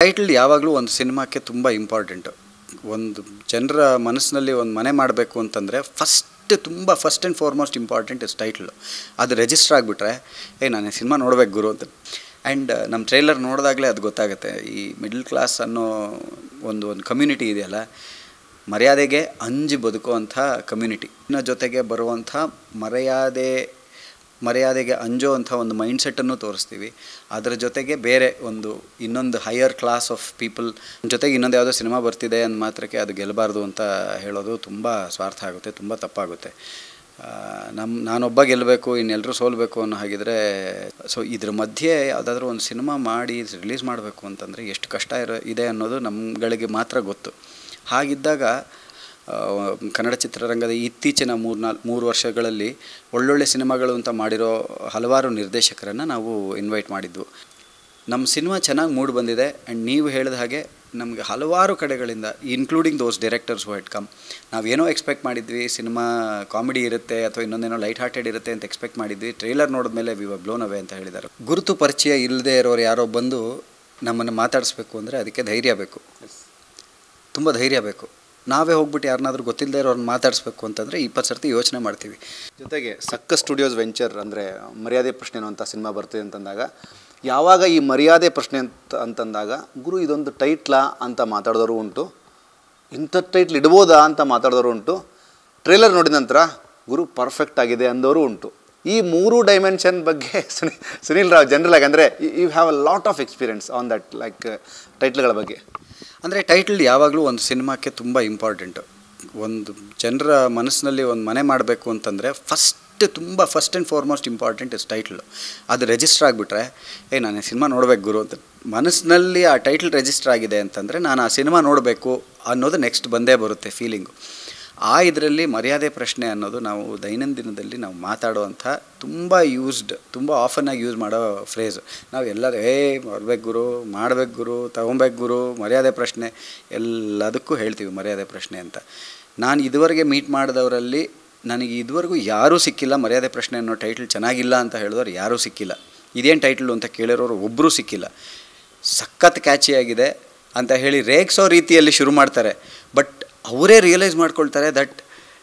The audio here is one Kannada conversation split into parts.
ಟೈಟಲ್ ಯಾವಾಗಲೂ ಒಂದು ಸಿನಿಮಾಕ್ಕೆ ತುಂಬ ಇಂಪಾರ್ಟೆಂಟು ಒಂದು ಜನರ ಮನಸ್ಸಿನಲ್ಲಿ ಒಂದು ಮನೆ ಮಾಡಬೇಕು ಅಂತಂದರೆ ಫಸ್ಟ್ ತುಂಬ first and foremost important is title ಅದು ರಿಜಿಸ್ಟರ್ ಆಗಿಬಿಟ್ರೆ ಏ ನಾನು ಸಿನಿಮಾ ನೋಡ್ಬೇಕು ಗುರು ಅಂತ ಆ್ಯಂಡ್ ನಮ್ಮ ಟ್ರೈಲರ್ ನೋಡಿದಾಗಲೇ ಅದು ಗೊತ್ತಾಗುತ್ತೆ ಈ ಮಿಡ್ಲ್ ಕ್ಲಾಸ್ ಅನ್ನೋ ಒಂದು ಒಂದು ಕಮ್ಯುನಿಟಿ ಇದೆಯಲ್ಲ ಮರ್ಯಾದೆಗೆ ಅಂಜಿ ಬದುಕುವಂಥ ಕಮ್ಯುನಿಟಿ ಇನ್ನ ಜೊತೆಗೆ ಬರುವಂಥ ಮರ್ಯಾದೆ ಮರ್ಯಾದೆಗೆ ಅಂಜೋ ಅಂಥ ಒಂದು ಮೈಂಡ್ಸೆಟ್ಟನ್ನು ತೋರಿಸ್ತೀವಿ ಅದರ ಜೊತೆಗೆ ಬೇರೆ ಒಂದು ಇನ್ನೊಂದು ಹೈಯರ್ ಕ್ಲಾಸ್ ಆಫ್ ಪೀಪಲ್ ಜೊತೆಗೆ ಇನ್ನೊಂದು ಯಾವುದೋ ಸಿನಿಮಾ ಬರ್ತಿದೆ ಅಂದ ಮಾತ್ರಕ್ಕೆ ಅದು ಗೆಲ್ಲಬಾರ್ದು ಅಂತ ಹೇಳೋದು ತುಂಬ ಸ್ವಾರ್ಥ ಆಗುತ್ತೆ ತುಂಬ ತಪ್ಪಾಗುತ್ತೆ ಆ, ನಮ್ಮ ನಾನೊಬ್ಬ ಗೆಲ್ಲಬೇಕು ಇನ್ನೆಲ್ಲರೂ ಸೋಲ್ಬೇಕು ಅನ್ನೋ ಹಾಗಿದ್ರೆ ಸೊ ಇದ್ರ ಮಧ್ಯೆ ಯಾವುದಾದ್ರೂ ಒಂದು ಸಿನಿಮಾ ಮಾಡಿ ರಿಲೀಸ್ ಮಾಡಬೇಕು ಅಂತಂದರೆ ಎಷ್ಟು ಕಷ್ಟ ಇರೋ ಇದೆ ಅನ್ನೋದು ನಮ್ಗಳಿಗೆ ಮಾತ್ರ ಗೊತ್ತು ಹಾಗಿದ್ದಾಗ ಆ, ಕನ್ನಡ ಚಿತ್ರರಂಗದ ಇತ್ತೀಚಿನ ಮೂರು ನಾಲ್ ಮೂರು ವರ್ಷಗಳಲ್ಲಿ ಒಳ್ಳೊಳ್ಳೆ ಸಿನಿಮಾಗಳು ಅಂತ ಮಾಡಿರೋ ಹಲವಾರು ನಿರ್ದೇಶಕರನ್ನು ನಾವು ಇನ್ವೈಟ್ ಮಾಡಿದ್ವು ನಮ್ಮ ಸಿನಿಮಾ ಚೆನ್ನಾಗಿ ಮೂಡ್ ಬಂದಿದೆ ಆ್ಯಂಡ್ ನೀವು ಹೇಳಿದ ಹಾಗೆ ನಮಗೆ ಹಲವಾರು ಕಡೆಗಳಿಂದ including those directors who had come ನಾವೇನೋ ಎಕ್ಸ್ಪೆಕ್ಟ್ ಮಾಡಿದ್ವಿ ಸಿನಿಮಾ ಕಾಮಿಡಿ ಇರುತ್ತೆ ಅಥವಾ ಇನ್ನೊಂದೇನೋ ಲೈಟ್ ಹಾರ್ಟೆಡ್ ಇರುತ್ತೆ ಅಂತ ಎಕ್ಸ್ಪೆಕ್ಟ್ ಮಾಡಿದ್ವಿ ಟ್ರೈಲರ್ ನೋಡಿದ್ಮೇಲೆ ವಿ ವರ್ ಬ್ಲೋನ್ ಅವೇ ಅಂತ ಹೇಳಿದ್ದಾರೆ ಗುರುತು ಪರಿಚಯ ಇಲ್ಲದೆ ಇರೋರು ಯಾರೋ ಬಂದು ನಮ್ಮನ್ನು ಮಾತಾಡಿಸ್ಬೇಕು ಅಂದರೆ ಅದಕ್ಕೆ ಧೈರ್ಯ ಬೇಕು ತುಂಬ ಧೈರ್ಯ ಬೇಕು ನಾವೇ ಹೋಗ್ಬಿಟ್ಟು ಯಾರನ್ನಾದ್ರೂ ಗೊತ್ತಿಲ್ಲದೆ ಇರೋರನ್ನ ಮಾತಾಡಿಸ್ಬೇಕು ಅಂತಂದರೆ ಇಪ್ಪತ್ತು ಸರ್ತಿ ಯೋಚನೆ ಮಾಡ್ತೀವಿ ಜೊತೆಗೆ ಸಕ್ಕ ಸ್ಟುಡಿಯೋಸ್ ವೆಂಚರ್ ಅಂದರೆ ಮರ್ಯಾದೆ ಪ್ರಶ್ನೆ ಅನ್ನುವಂಥ ಸಿನಿಮಾ ಬರ್ತಿದೆ ಅಂತಂದಾಗ ಯಾವಾಗ ಈ ಮರ್ಯಾದೆ ಪ್ರಶ್ನೆ ಅಂತ ಅಂತಂದಾಗ ಗುರು ಇದೊಂದು ಟೈಟ್ಲಾ ಅಂತ ಮಾತಾಡಿದವರು ಉಂಟು ಇಂಥ ಟೈಟ್ಲ್ ಇಡ್ಬೋದಾ ಅಂತ ಮಾತಾಡಿದವರು ಉಂಟು ಟ್ರೇಲರ್ ನೋಡಿದ ನಂತರ ಗುರು ಪರ್ಫೆಕ್ಟ್ ಆಗಿದೆ ಅಂದವರು ಉಂಟು ಈ ಮೂರು ಡೈಮೆನ್ಷನ್ ಬಗ್ಗೆ ಸುನಿ ಸುನೀಲ್ ರಾವ್ ಜನರಲ್ ಆಗಿ ಅಂದರೆ you have a lot of experience on that like ಟೈಟ್ಲ್ಗಳ ಬಗ್ಗೆ ಅಂದರೆ ಟೈಟಲ್ ಯಾವಾಗಲೂ ಒಂದು ಸಿನಿಮಾಕ್ಕೆ ತುಂಬ ಇಂಪಾರ್ಟೆಂಟು ಒಂದು ಜನರ ಮನಸ್ಸಿನಲ್ಲಿ ಒಂದು ಮನೆ ಮಾಡಬೇಕು ಅಂತಂದರೆ ಫಸ್ಟ್ ತುಂಬ first and foremost important is title ಅದು ರಿಜಿಸ್ಟರ್ ಆಗಿಬಿಟ್ರೆ ಏ ನಾನು ಸಿನಿಮಾ ನೋಡ್ಬೇಕು ಗುರು ಅಂತ ಮನಸ್ಸಿನಲ್ಲಿ ಆ ಟೈಟಲ್ ರಿಜಿಸ್ಟರ್ ಆಗಿದೆ ಅಂತಂದರೆ ನಾನು ಆ ಸಿನಿಮಾ ನೋಡಬೇಕು ಅನ್ನೋದು ನೆಕ್ಸ್ಟ್ ಬಂದೇ ಬರುತ್ತೆ ಫೀಲಿಂಗು ಆ ಇದರಲ್ಲಿ ಮರ್ಯಾದೆ ಪ್ರಶ್ನೆ ಅನ್ನೋದು ನಾವು ದೈನಂದಿನದಲ್ಲಿ ನಾವು ಮಾತಾಡುವಂಥ ತುಂಬ ಯೂಸ್ಡ್ ತುಂಬ ಆಫನ್ನಾಗಿ ಯೂಸ್ ಮಾಡೋ ಫ್ರೇಸು ನಾವು ಎಲ್ಲರೂ ಏ ಬರ್ಬೇಕು ಗುರು ಮಾಡ್ಬೇಕು ಗುರು ತಗೊಬೇಕು ಗುರು ಮರ್ಯಾದೆ ಪ್ರಶ್ನೆ ಎಲ್ಲದಕ್ಕೂ ಹೇಳ್ತೀವಿ ಮರ್ಯಾದೆ ಪ್ರಶ್ನೆ ಅಂತ ನಾನು ಇದುವರೆಗೆ ಮೀಟ್ ಮಾಡಿದವರಲ್ಲಿ ನನಗೆ ಇದುವರೆಗೂ ಯಾರೂ ಸಿಕ್ಕಿಲ್ಲ ಮರ್ಯಾದೆ ಪ್ರಶ್ನೆ ಅನ್ನೋ ಟೈಟ್ಲ್ ಚೆನ್ನಾಗಿಲ್ಲ ಅಂತ ಹೇಳಿದವ್ರು ಯಾರೂ ಸಿಕ್ಕಿಲ್ಲ ಇದೇನು ಟೈಟ್ಲು ಅಂತ ಕೇಳಿರೋರು ಒಬ್ಬರೂ ಸಿಕ್ಕಿಲ್ಲ ಸಖತ್ ಕ್ಯಾಚಿಯಾಗಿದೆ ಅಂತ ಹೇಳಿ ರೇಗ್ಸೋ ರೀತಿಯಲ್ಲಿ ಶುರು ಮಾಡ್ತಾರೆ ಬಟ್ ಅವರೇ ರಿಯಲೈಸ್ ಮಾಡ್ಕೊಳ್ತಾರೆ ದಟ್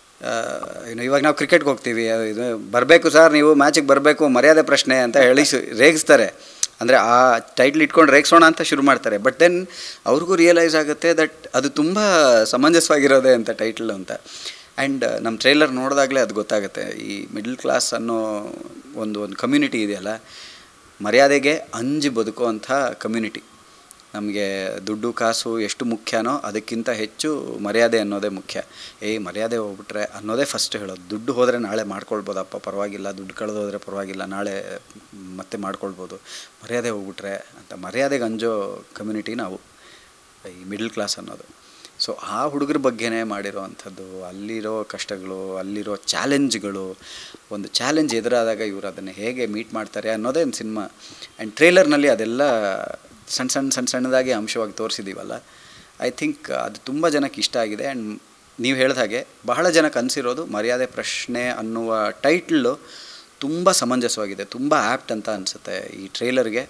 ಏನು ಇವಾಗ ನಾವು ಕ್ರಿಕೆಟ್ಗೆ ಹೋಗ್ತೀವಿ ಅದು ಇದು ಬರಬೇಕು ಸರ್ ನೀವು ಮ್ಯಾಚಿಗೆ ಬರಬೇಕು ಮರ್ಯಾದೆ ಪ್ರಶ್ನೆ ಅಂತ ಹೇಳಿ ಸು- ರೇಗಿಸ್ತಾರೆ ಅಂದರೆ ಆ ಟೈಟ್ಲ್ ಇಟ್ಕೊಂಡು ರೇಗಿಸೋಣ ಅಂತ ಶುರು ಮಾಡ್ತಾರೆ ಬಟ್ ದೆನ್ ಅವ್ರಿಗೂ ರಿಯಲೈಸ್ ಆಗುತ್ತೆ ದಟ್ ಅದು ತುಂಬ ಸಮಂಜಸವಾಗಿರೋದೆ ಅಂತ ಟೈಟ್ಲ್ ಅಂತ ಆ್ಯಂಡ್ ನಮ್ಮ ಟ್ರೈಲರ್ ನೋಡಿದಾಗಲೇ ಅದು ಗೊತ್ತಾಗುತ್ತೆ ಈ ಮಿಡ್ಲ್ ಕ್ಲಾಸ್ ಅನ್ನೋ ಒಂದು ಒಂದು ಕಮ್ಯುನಿಟಿ ಇದೆಯಲ್ಲ ಮರ್ಯಾದೆಗೆ ಅಂಜಿ ಬದುಕುವಂಥ ಕಮ್ಯುನಿಟಿ ನಮಗೆ ದುಡ್ಡು ಕಾಸು ಎಷ್ಟು ಮುಖ್ಯನೋ ಅದಕ್ಕಿಂತ ಹೆಚ್ಚು ಮರ್ಯಾದೆ ಅನ್ನೋದೇ ಮುಖ್ಯ ಏಯ್ ಮರ್ಯಾದೆ ಹೋಗ್ಬಿಟ್ರೆ ಅನ್ನೋದೇ ಫಸ್ಟ್ ಹೇಳೋದು ದುಡ್ಡು ಹೋದರೆ ನಾಳೆ ಮಾಡ್ಕೊಳ್ಬೋದಪ್ಪ ಪರವಾಗಿಲ್ಲ ದುಡ್ಡು ಕಳೆದು ಹೋದರೆ ಪರವಾಗಿಲ್ಲ ನಾಳೆ ಮತ್ತೆ ಮಾಡ್ಕೊಳ್ಬೋದು ಮರ್ಯಾದೆ ಹೋಗ್ಬಿಟ್ರೆ ಅಂತ ಮರ್ಯಾದೆಗೆ ಅಂಜೋ ಕಮ್ಯುನಿಟಿ ನಾವು ಈ ಮಿಡ್ಲ್ ಕ್ಲಾಸ್ ಅನ್ನೋದು ಸೊ ಆ ಹುಡುಗರ ಬಗ್ಗೆನೇ ಮಾಡಿರೋವಂಥದ್ದು ಅಲ್ಲಿರೋ ಕಷ್ಟಗಳು ಅಲ್ಲಿರೋ ಚಾಲೆಂಜ್ಗಳು ಒಂದು ಚಾಲೆಂಜ್ ಎದುರಾದಾಗ ಇವರು ಅದನ್ನು ಹೇಗೆ ಮೀಟ್ ಮಾಡ್ತಾರೆ ಅನ್ನೋದೇ ಒಂದು ಸಿನಿಮಾ ಆ್ಯಂಡ್ ಟ್ರೇಲರ್ನಲ್ಲಿ ಅದೆಲ್ಲ ಸಣ್ಣ ಸಣ್ಣ ಸಣ್ಣ ಸಣ್ಣದಾಗಿ ಅಂಶವಾಗಿ ತೋರಿಸಿದ್ದೀವಲ್ಲ ಐ ಥಿಂಕ್ ಅದು ತುಂಬ ಜನಕ್ಕೆ ಇಷ್ಟ ಆಗಿದೆ ಆ್ಯಂಡ್ ನೀವು ಹೇಳಿದ ಹಾಗೆ ಬಹಳ ಜನಕ್ಕೆ ಅನಿಸಿರೋದು ಮರ್ಯಾದೆ ಪ್ರಶ್ನೆ ಅನ್ನುವ ಟೈಟ್ಲು ತುಂಬ ಸಮಂಜಸವಾಗಿದೆ ತುಂಬ ಆ್ಯಪ್ಟ್ ಅಂತ ಅನಿಸುತ್ತೆ ಈ ಟ್ರೇಲರ್ಗೆ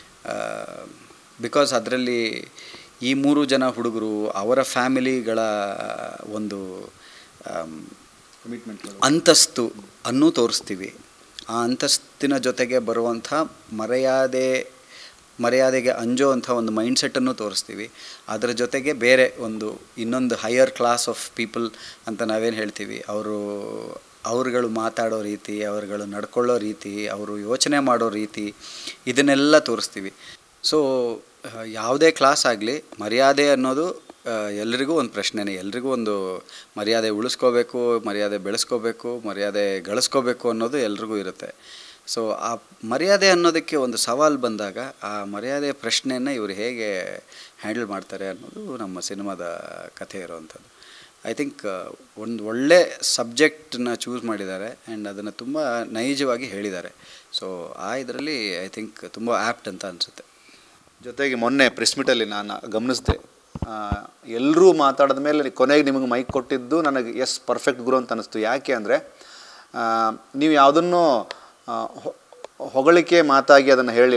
ಬಿಕಾಸ್ ಅದರಲ್ಲಿ ಈ ಮೂರು ಜನ ಹುಡುಗರು ಅವರ ಫ್ಯಾಮಿಲಿಗಳ ಒಂದು ಆಮ್, ಅಂತಸ್ತು ಅನ್ನೂ ತೋರಿಸ್ತೀವಿ ಆ ಅಂತಸ್ತಿನ ಜೊತೆಗೆ ಬರುವಂಥ ಮರ್ಯಾದೆ ಮರ್ಯಾದೆಗೆ ಅಂಜೋ ಅಂಥ ಒಂದು ಮೈಂಡ್ಸೆಟ್ಟನ್ನು ತೋರಿಸ್ತೀವಿ ಅದರ ಜೊತೆಗೆ ಬೇರೆ ಒಂದು ಇನ್ನೊಂದು ಹೈಯರ್ ಕ್ಲಾಸ್ ಆಫ್ ಪೀಪಲ್ ಅಂತ ನಾವೇನು ಹೇಳ್ತೀವಿ ಅವರು ಅವರುಗಳು ಮಾತಾಡೋ ರೀತಿ ಅವರುಗಳು ನಡ್ಕೊಳ್ಳೋ ರೀತಿ ಅವರು ಯೋಚನೆ ಮಾಡೋ ರೀತಿ ಇದನ್ನೆಲ್ಲ ತೋರಿಸ್ತೀವಿ ಸೊ ಯಾವುದೇ ಕ್ಲಾಸ್ ಆಗಲಿ ಮರ್ಯಾದೆ ಅನ್ನೋದು ಆ, ಎಲ್ರಿಗೂ ಒಂದು ಪ್ರಶ್ನೆನೇ ಎಲ್ರಿಗೂ ಒಂದು ಮರ್ಯಾದೆ ಉಳಿಸ್ಕೋಬೇಕು ಮರ್ಯಾದೆ ಬೆಳೆಸ್ಕೋಬೇಕು ಮರ್ಯಾದೆ ಗಳಿಸ್ಕೋಬೇಕು ಅನ್ನೋದು ಎಲ್ರಿಗೂ ಇರುತ್ತೆ ಸೊ ಆ ಮರ್ಯಾದೆ ಅನ್ನೋದಕ್ಕೆ ಒಂದು ಸವಾಲು ಬಂದಾಗ ಆ ಮರ್ಯಾದೆ ಪ್ರಶ್ನೆಯನ್ನು ಇವರು ಹೇಗೆ ಹ್ಯಾಂಡಲ್ ಮಾಡ್ತಾರೆ ಅನ್ನೋದು ನಮ್ಮ ಸಿನಿಮಾದ ಕಥೆ ಇರುವಂಥದ್ದು ಐ ಥಿಂಕ್ ಒಂದು ಒಳ್ಳೆ ಸಬ್ಜೆಕ್ಟನ್ನ ಚೂಸ್ ಮಾಡಿದ್ದಾರೆ ಆ್ಯಂಡ್ ಅದನ್ನು ತುಂಬ ನೈಜವಾಗಿ ಹೇಳಿದ್ದಾರೆ ಸೊ ಆ ಇದರಲ್ಲಿ ಐ ಥಿಂಕ್ ತುಂಬ ಆ್ಯಪ್ಟ್ ಅಂತ ಅನಿಸುತ್ತೆ ಜೊತೆಗೆ ಮೊನ್ನೆ ಪ್ರೆಸ್ ಮೀಟಲ್ಲಿ ನಾನು ಗಮನಿಸಿದೆ ಎಲ್ಲರೂ ಮಾತಾಡಿದ ಮೇಲೆ ಕೊನೆಗೆ ನಿಮಗೆ ಮೈಕ್ ಕೊಟ್ಟಿದ್ದು ನನಗೆ ಎಸ್ ಪರ್ಫೆಕ್ಟ್ ಗುರು ಅಂತ ಅನ್ನಿಸ್ತು ಯಾಕೆ ಅಂದರೆ ನೀವು ಯಾವುದನ್ನು ಆ, ಹೊ- ಹೊಗಳಿಕೆ ಮಾತಾಗಿ ಅದನ್ನು ಹೇಳಿಲ್ಲ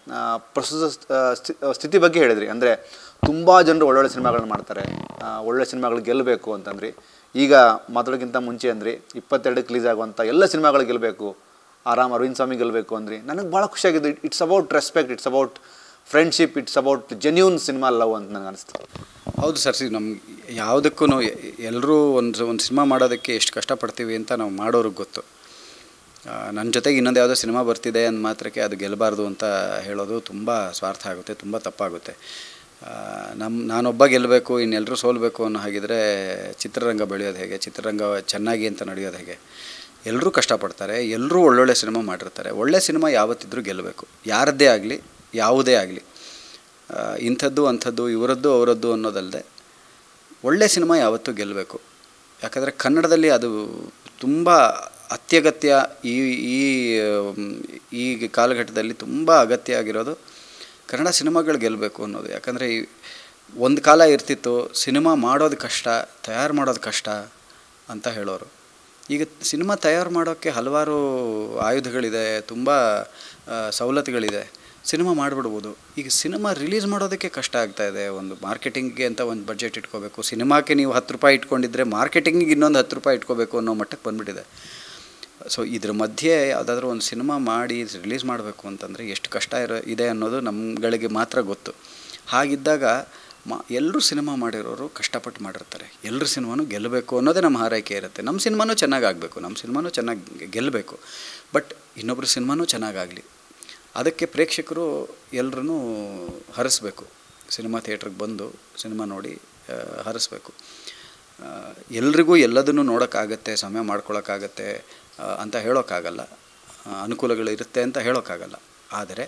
ಆ, ಪ್ರಸ್ತುತ ಆ, ಸ್ಥಿ- ಆ, ಸ್ಥಿತಿ ಬಗ್ಗೆ ಹೇಳಿದ್ರಿ ಅಂದರೆ ತುಂಬ ಜನರು ಒಳ್ಳೊಳ್ಳೆ ಸಿನಿಮಾಗಳನ್ನ ಮಾಡ್ತಾರೆ ಆ, ಒಳ್ಳೆ ಸಿನಿಮಾಗಳು ಗೆಲ್ಲಬೇಕು ಅಂತಂದ್ರಿ ಈಗ ಮಾತಾಡೋಕ್ಕಿಂತ ಮುಂಚೆ ಅಂದ್ರಿ ಇಪ್ಪತ್ತೆರಡಕ್ಕೆ ರಿಲೀಸ್ ಆಗುವಂಥ ಎಲ್ಲ ಸಿನಿಮಾಗಳು ಗೆಲ್ಲಬೇಕು ಆರಾಮ್ ಅರವಿಂದ್ ಸ್ವಾಮಿ ಗೆಲ್ಲಬೇಕು ಅಂದ್ರಿ ನನಗೆ ಭಾಳ ಖುಷಿಯಾಗಿದೆ it's about respect it's about friendship it's about genuine cinema love ಅಂತ ನನಗೆ ಅನಿಸ್ತು ಹೌದು ಸರ್ ಸಿ ನಮ್ಗೆ ಯಾವುದಕ್ಕೂ ಎಲ್ಲರೂ ಒಂದು ಒಂದು ಸಿನಿಮಾ ಮಾಡೋದಕ್ಕೆ ಎಷ್ಟು ಕಷ್ಟಪಡ್ತೀವಿ ಅಂತ ನಾವು ಮಾಡೋರಿಗೆ ಗೊತ್ತು ನನ್ನ ಜೊತೆಗೆ ಇನ್ನೊಂದು ಯಾವುದೋ ಸಿನಿಮಾ ಬರ್ತಿದೆ ಅಂದ ಮಾತ್ರಕ್ಕೆ ಅದು ಗೆಲ್ಲಬಾರ್ದು ಅಂತ ಹೇಳೋದು ತುಂಬ ಸ್ವಾರ್ಥ ಆಗುತ್ತೆ ತುಂಬ ತಪ್ಪಾಗುತ್ತೆ ಆ, ನಮ್ಮ ನಾನೊಬ್ಬ ಗೆಲ್ಲಬೇಕು ಇನ್ನೆಲ್ಲರೂ ಸೋಲ್ಬೇಕು ಅನ್ನೋ ಹಾಗಿದ್ರೆ ಚಿತ್ರರಂಗ ಬೆಳೆಯೋದು ಹೇಗೆ ಚಿತ್ರರಂಗ ಚೆನ್ನಾಗಿ ಅಂತ ನಡೆಯೋದು ಹೇಗೆ ಎಲ್ಲರೂ ಕಷ್ಟಪಡ್ತಾರೆ ಎಲ್ಲರೂ ಒಳ್ಳೊಳ್ಳೆ ಸಿನಿಮಾ ಮಾಡಿರ್ತಾರೆ ಒಳ್ಳೆ ಸಿನಿಮಾ ಯಾವತ್ತಿದ್ರೂ ಗೆಲ್ಲಬೇಕು ಯಾರದ್ದೇ ಆಗಲಿ ಯಾವುದೇ ಆಗಲಿ ಇಂಥದ್ದು ಅಂಥದ್ದು ಇವರದ್ದು ಅವರದ್ದು ಅನ್ನೋದಲ್ಲದೆ ಒಳ್ಳೆ ಸಿನಿಮಾ ಯಾವತ್ತೂ ಗೆಲ್ಲಬೇಕು ಯಾಕಂದರೆ ಕನ್ನಡದಲ್ಲಿ ಅದು ತುಂಬ ಅತ್ಯಗತ್ಯ ಈ ಈ ಮ್, ಈ ಕಾಲಘಟ್ಟದಲ್ಲಿ ತುಂಬ ಅಗತ್ಯ ಆಗಿರೋದು ಕನ್ನಡ ಸಿನಿಮಾಗಳು ಗೆಲ್ಲಬೇಕು ಅನ್ನೋದು ಯಾಕಂದರೆ ಈ ಒಂದು ಕಾಲ ಇರ್ತಿತ್ತು ಸಿನಿಮಾ ಮಾಡೋದು ಕಷ್ಟ ತಯಾರು ಮಾಡೋದು ಕಷ್ಟ ಅಂತ ಹೇಳೋರು ಈಗ ಸಿನಿಮಾ ತಯಾರು ಮಾಡೋಕ್ಕೆ ಹಲವಾರು ಆಯುಧಗಳಿದೆ ತುಂಬ ಆ, ಸವಲತ್ತುಗಳಿದೆ ಸಿನಿಮಾ ಮಾಡಿಬಿಡ್ಬೋದು ಈಗ ಸಿನಿಮಾ ರಿಲೀಸ್ ಮಾಡೋದಕ್ಕೆ ಕಷ್ಟ ಆಗ್ತಾ ಇದೆ ಒಂದು ಮಾರ್ಕೆಟಿಂಗ್ಗೆ ಅಂತ ಒಂದು ಬಡ್ಜೆಟ್ ಇಟ್ಕೋಬೇಕು ಸಿನಿಮಾಕ್ಕೆ ನೀವು ಹತ್ತು ರೂಪಾಯಿ ಇಟ್ಕೊಂಡಿದ್ರೆ ಮಾರ್ಕೆಟಿಂಗಿಗೆ ಇನ್ನೊಂದು ಹತ್ತು ರೂಪಾಯಿ ಇಟ್ಕೋಬೇಕು ಅನ್ನೋ ಮಟ್ಟಕ್ಕೆ ಬಂದುಬಿಟ್ಟಿದೆ ಸೊ ಇದ್ರ ಮಧ್ಯೆ ಯಾವುದಾದ್ರೂ ಒಂದು ಸಿನಿಮಾ ಮಾಡಿ ರಿಲೀಸ್ ಮಾಡಬೇಕು ಅಂತಂದರೆ ಎಷ್ಟು ಕಷ್ಟ ಇರೋ ಇದೆ ಅನ್ನೋದು ನಮ್ಮಗಳಿಗೆ ಮಾತ್ರ ಗೊತ್ತು ಹಾಗಿದ್ದಾಗ ಮಾ ಎಲ್ಲರೂ ಸಿನಿಮಾ ಮಾಡಿರೋರು ಕಷ್ಟಪಟ್ಟು ಮಾಡಿರ್ತಾರೆ ಎಲ್ಲರ ಸಿನಿಮಾನು ಗೆಲ್ಲಬೇಕು ಅನ್ನೋದೇ ನಮ್ಮ ಹಾರೈಕೆ ಇರುತ್ತೆ ನಮ್ಮ ಸಿನಿಮಾನೂ ಚೆನ್ನಾಗಿ ಆಗಬೇಕು ನಮ್ಮ ಸಿನಿಮಾನೂ ಚೆನ್ನಾಗಿ ಗೆಲ್ಲಬೇಕು ಬಟ್ ಇನ್ನೊಬ್ಬರ ಸಿನಿಮಾನೂ ಚೆನ್ನಾಗಾಗಲಿ ಅದಕ್ಕೆ ಪ್ರೇಕ್ಷಕರು ಎಲ್ಲರೂ ಹರಿಸ್ಬೇಕು ಸಿನಿಮಾ ಥಿಯೇಟ್ರಿಗೆ ಬಂದು ಸಿನಿಮಾ ನೋಡಿ ಆ, ಹರಿಸ್ಬೇಕು ಆ, ಎಲ್ರಿಗೂ ಎಲ್ಲದನ್ನು ನೋಡೋಕ್ಕಾಗತ್ತೆ ಸಮಯ ಮಾಡ್ಕೊಳಕ್ಕಾಗತ್ತೆ ಆ, ಅಂತ ಹೇಳೋಕ್ಕಾಗಲ್ಲ ಆ, ಅನುಕೂಲಗಳು ಇರುತ್ತೆ ಅಂತ ಹೇಳೋಕ್ಕಾಗಲ್ಲ ಆದರೆ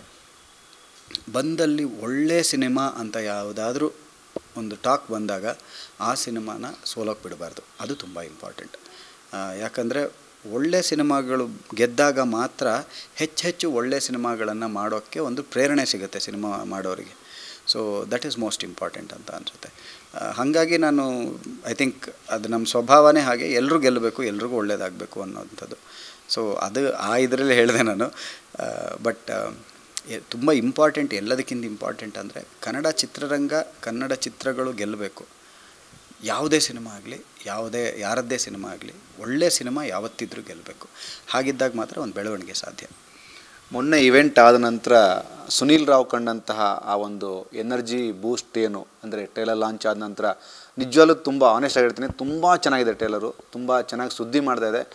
ಬಂದಲ್ಲಿ ಒಳ್ಳೆಯ ಸಿನಿಮಾ ಅಂತ ಯಾವುದಾದ್ರೂ ಒಂದು ಟಾಕ್ ಬಂದಾಗ ಆ ಸಿನಿಮಾನ ಸೋಲೋಕೆ ಬಿಡಬಾರ್ದು ಅದು ತುಂಬ ಇಂಪಾರ್ಟೆಂಟ್ ಯಾಕಂದರೆ ಒಳ್ಳೆ ಸಿನಿಮಾಗಳು ಗೆದ್ದಾಗ ಮಾತ್ರ ಹೆಚ್ಚು ಹೆಚ್ಚು ಒಳ್ಳೆಯ ಸಿನಿಮಾಗಳನ್ನು ಮಾಡೋಕ್ಕೆ ಒಂದು ಪ್ರೇರಣೆ ಸಿಗುತ್ತೆ ಸಿನಿಮಾ ಮಾಡೋರಿಗೆ so that is most important ಅಂತ ಅನಿಸುತ್ತೆ ಹಾಗಾಗಿ ನಾನು ಐ ಥಿಂಕ್ ಅದು ನಮ್ಮ ಸ್ವಭಾವನೇ ಹಾಗೆ ಎಲ್ಲರೂ ಗೆಲ್ಲಬೇಕು ಎಲ್ರಿಗೂ ಒಳ್ಳೇದಾಗಬೇಕು ಅನ್ನೋವಂಥದ್ದು ಸೊ ಅದು ಆ ಇದರಲ್ಲಿ ಹೇಳಿದೆ ನಾನು ಬಟ್ ತುಂಬ ಇಂಪಾರ್ಟೆಂಟ್ ಎಲ್ಲದಕ್ಕಿಂತ ಇಂಪಾರ್ಟೆಂಟ್ ಅಂದರೆ ಕನ್ನಡ ಚಿತ್ರರಂಗ ಕನ್ನಡ ಚಿತ್ರಗಳು ಗೆಲ್ಲಬೇಕು ಯಾವುದೇ ಸಿನಿಮಾ ಆಗಲಿ ಯಾವುದೇ ಯಾರದ್ದೇ ಸಿನಿಮಾ ಆಗಲಿ ಒಳ್ಳೆಯ ಸಿನಿಮಾ ಯಾವತ್ತಿದ್ರೂ ಗೆಲ್ಲಬೇಕು ಹಾಗಿದ್ದಾಗ ಮಾತ್ರ ಒಂದು ಬೆಳವಣಿಗೆ ಸಾಧ್ಯ ಮೊನ್ನೆ ಇವೆಂಟ್ ಆದ ನಂತರ ಸುನೀಲ್ ರಾವ್ ಕಂಡಂತಹ ಆ ಒಂದು ಎನರ್ಜಿ ಬೂಸ್ಟ್ ಏನು ಅಂದರೆ ಟ್ರೇಲರ್ ಲಾಂಚ್ ಆದ ನಂತರ ನಿಜವಾಗ್ಲೂ ತುಂಬ ಆನೆಸ್ಟ್ ಆಗಿರ್ತೀನಿ ತುಂಬ ಚೆನ್ನಾಗಿದೆ ಟ್ರೇಲರು ತುಂಬ ಚೆನ್ನಾಗಿ ಸುದ್ದಿ ಮಾಡ್ತಾ ಇದೆ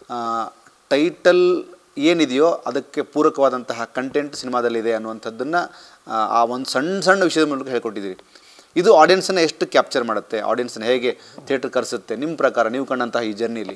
ಟೈಟಲ್ ಏನಿದೆಯೋ ಅದಕ್ಕೆ ಪೂರಕವಾದಂತಹ ಕಂಟೆಂಟ್ ಸಿನಿಮಾದಲ್ಲಿದೆ ಅನ್ನುವಂಥದ್ದನ್ನು ಆ ಒಂದು ಸಣ್ಣ ಸಣ್ಣ ವಿಷಯದ ಮೂಲಕ ಹೇಳ್ಕೊಟ್ಟಿದ್ದೀರಿ ಇದು ಆಡಿಯನ್ಸನ್ನು ಎಷ್ಟು ಕ್ಯಾಪ್ಚರ್ ಮಾಡುತ್ತೆ ಆಡಿಯನ್ಸನ್ನು ಹೇಗೆ ಥಿಯೇಟ್ರ್ ಕರೆಸುತ್ತೆ ನಿಮ್ಮ ಪ್ರಕಾರ ನೀವು ಕಂಡಂತಹ ಈ ಜರ್ನಿಲಿ